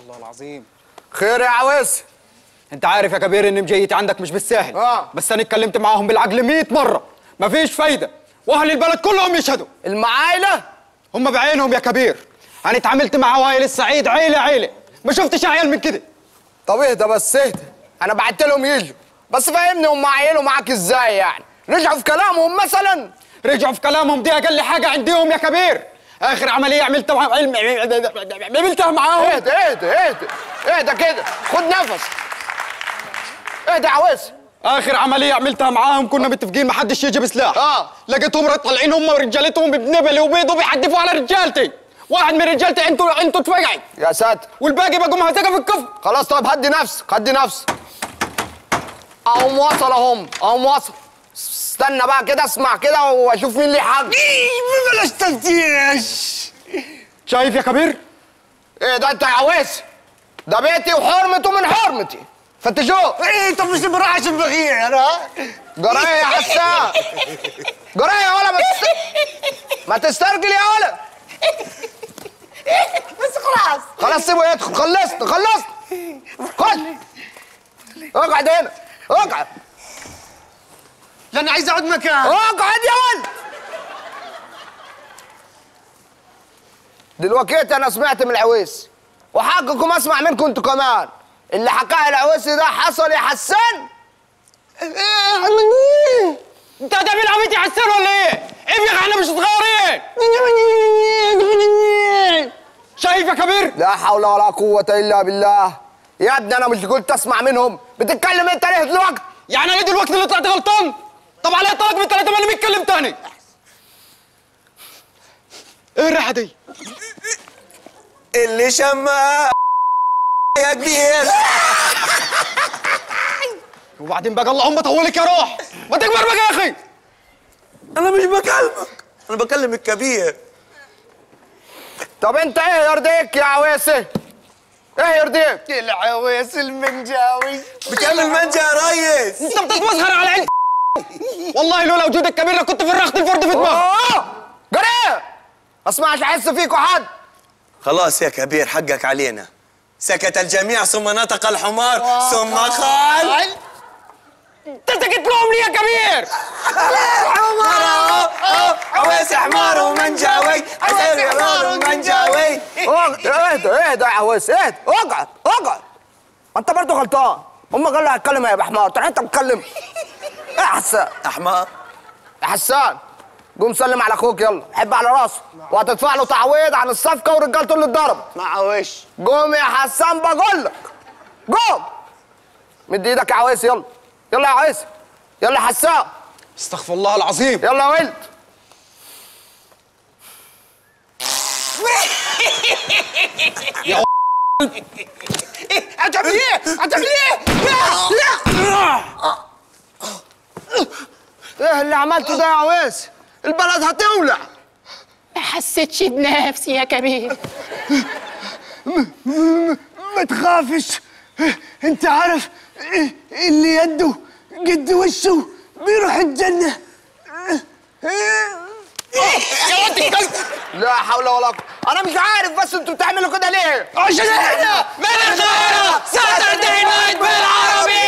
الله العظيم خير يا عويس انت عارف يا كبير ان مجيتي عندك مش بالسهل آه. بس انا اتكلمت معاهم بالعقل 100 مره مفيش فايده واهل البلد كلهم يشهدوا المعايلة هم بعينهم يا كبير انا اتعاملت مع عوائل الصعيد عيله عيله ما شفتش عيال من كده طب اهدى بس اهدى انا بعت لهم يجوا بس فهمني هم عيلوا معاك ازاي يعني رجعوا في كلامهم مثلا رجعوا في كلامهم دي اقل حاجه عندهم يا كبير اخر عمليه عملتها مع- عملتها معاهم اهدى اهدى اهدى اهدى كده خد نفس اهدى يا عويس اخر عمليه عملتها معاهم كنا متفقين ما حدش يجيب سلاح آه. لقيتهم طالعين هم ورجالتهم بنبل وبيض وبيحدفوا على رجالتي واحد من رجالتي انتوا انتوا اتفقعي يا ساتر والباقي بقوا مهزقه في الكف خلاص طيب هدي نفسك هدي نفسك اهم وصل اهم اهم وصل استنى بقى كده اسمع كده واشوف مين ليه حق بلاش تفتيش شايف يا كبير ايه ده انت يا عويس ده بيتي وحرمته من حرمتي فتشوف ايه طب مش براحة عشان بغير انا جرايه يا حسان جرايه يا ولا ما تست... ما تسترجل يا ولا بس خلاص خلاص سيبه يدخل خلصت خلصت خش اقعد هنا اقعد لان عايز اقعد مكان اقعد يا ولد دلوقتي انا سمعت من العويس وحقكم اسمع منكم انتوا كمان اللي حكاه العويسي ده حصل يا حسان انت هتعمل عبيط يا حسين ولا ايه؟ عيب يا اخي احنا مش صغيرين شايف يا كبير؟ لا حول ولا قوة إلا بالله يا ابني أنا مش قلت أسمع منهم بتتكلم أنت ليه دلوقتي؟ يعني انا دلوقتي اللي طلعت غلطان؟ طب على طلاق من ثلاثة ما اللي بيتكلم تاني ايه الريحة دي؟ اللي شما يا كبير وبعدين بقى اللهم طولك يا روح ما تكبر بقى يا اخي انا مش بكلمك انا بكلم الكبير طب أنت إيه يرضيك يا عويسي؟ إيه يرضيك؟ العويس المنجاوي بكلم منجا يا ريس انت بتتمسخر على عيلتي والله لولا وجودك كبير لكنت فرغت الفرد في دماغك أوه جريء ما اسمعش أحس فيكوا حد خلاص يا كبير حقك علينا سكت الجميع ثم نطق الحمار ثم قال انت سكت لهم ليه يا كبير؟ عويس حمار ومنجاوي عويس حمار ومنجاوي اقعد، اهدى اهدى يا عويس اهدى اقعد اقعد ما أنت برضه غلطان هم قالوا هتكلم يا أبو حمار طلع أنت بتتكلم إيه يا حسان؟ احمر يا حسان قوم سلم على اخوك يلا حب على راسه وهتدفع له تعويض عن الصفقه ورجالته اللي اتضربت مع وش قوم يا حسان بقول لك قوم مد ايدك يا عويس يلا يلا يا عويس يلا يا حسان استغفر الله العظيم يلا يا ولد هتعمل ايه؟ هتعمل ايه؟ لا لا ايه اللي عملته ده يا عويس البلد هتولع ما حسيتش بنفسي يا كبير ما تخافش انت عارف اللي يده قد وشه بيروح الجنة يا ولد الكلب لا حول ولا قوه انا مش عارف بس انتوا بتعملوا كده ليه عشان احنا من الخير ستدينك بالعربي